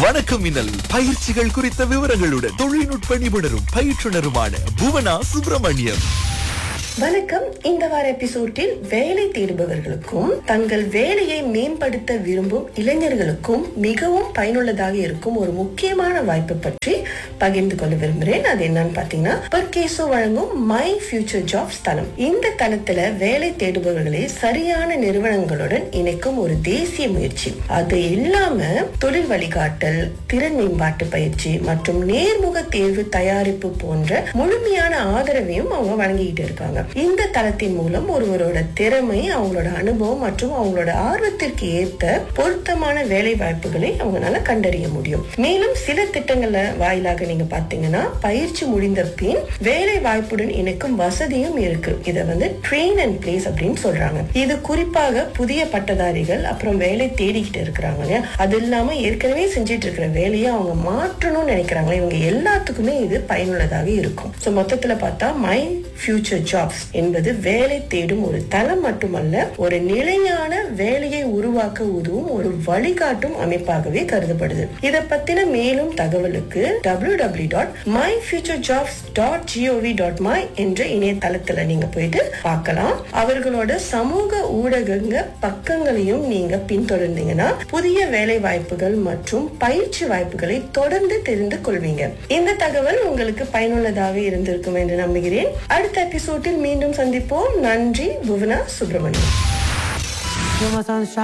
வணக்கம் மின்னல் பயிற்சிகள் குறித்த விவரங்களுடன் தொழில்நுட்ப நிபுணரும் பயிற்றுனருமான புவனா சுப்பிரமணியம் வணக்கம் இந்த வார எபிசோட்டில் வேலை தேடுபவர்களுக்கும் தங்கள் வேலையை மேம்படுத்த விரும்பும் இளைஞர்களுக்கும் மிகவும் பயனுள்ளதாக இருக்கும் ஒரு முக்கியமான வாய்ப்பு பற்றி பகிர்ந்து கொள்ள விரும்புகிறேன் அது என்னன்னு பாத்தீங்கன்னா பர்கேசோ வழங்கும் மை ஃபியூச்சர் ஜாப்ஸ் தளம் இந்த தளத்துல வேலை தேடுபவர்களை சரியான நிறுவனங்களுடன் இணைக்கும் ஒரு தேசிய முயற்சி அது இல்லாம தொழில் வழிகாட்டல் திறன் மேம்பாட்டு பயிற்சி மற்றும் நேர்முக தேர்வு தயாரிப்பு போன்ற முழுமையான ஆதரவையும் அவங்க வழங்கிக்கிட்டு இருக்காங்க இந்த தளத்தின் மூலம் ஒருவரோட திறமை அவங்களோட அனுபவம் மற்றும் அவங்களோட ஆர்வத்திற்கு ஏற்ற பொருத்தமான வேலை வாய்ப்புகளை அவங்களால கண்டறிய முடியும் மேலும் சில திட்டங்கள்ல வாயிலாக நீங்க பாத்தீங்கன்னா பயிற்சி முடிந்த பின் வேலை வாய்ப்புடன் இணைக்கும் வசதியும் இருக்கு இதை வந்து ட்ரெயின் அண்ட் பிளேஸ் அப்படின்னு சொல்றாங்க இது குறிப்பாக புதிய பட்டதாரிகள் அப்புறம் வேலை தேடிக்கிட்டு இருக்கிறாங்க இல்லையா அது இல்லாம ஏற்கனவே செஞ்சிட்டு இருக்கிற வேலையை அவங்க மாற்றணும்னு நினைக்கிறாங்க இவங்க எல்லாத்துக்குமே இது பயனுள்ளதாக இருக்கும் சோ மொத்தத்துல பார்த்தா மை ஃபியூச்சர் ஜாப்ஸ் என்பது வேலை தேடும் ஒரு தளம் மட்டுமல்ல ஒரு நிலையான வேலையை உருவாக்க உதவும் ஒரு வழிகாட்டும் அமைப்பாகவே கருதப்படுது இதை பத்தின மேலும் தகவலுக்கு W W dot my future jobs dot gov dot my என்ற இணையதளத்துல நீங்க போயிட்டு பார்க்கலாம் அவர்களோட சமூக ஊடகங்க பக்கங்களையும் நீங்க பின்தொடர்ந்தீங்கன்னா புதிய வேலை வாய்ப்புகள் மற்றும் பயிற்சி வாய்ப்புகளை தொடர்ந்து தெரிந்து கொள்வீங்க இந்த தகவல் உங்களுக்கு பயனுள்ளதாக இருந்திருக்கும் என்று நம்புகிறேன் அடுத்த எபிசோட்டில் மீண்டும் சந்திப்போம் நன்றி Bhuvana Subramaniam You're my sunshine.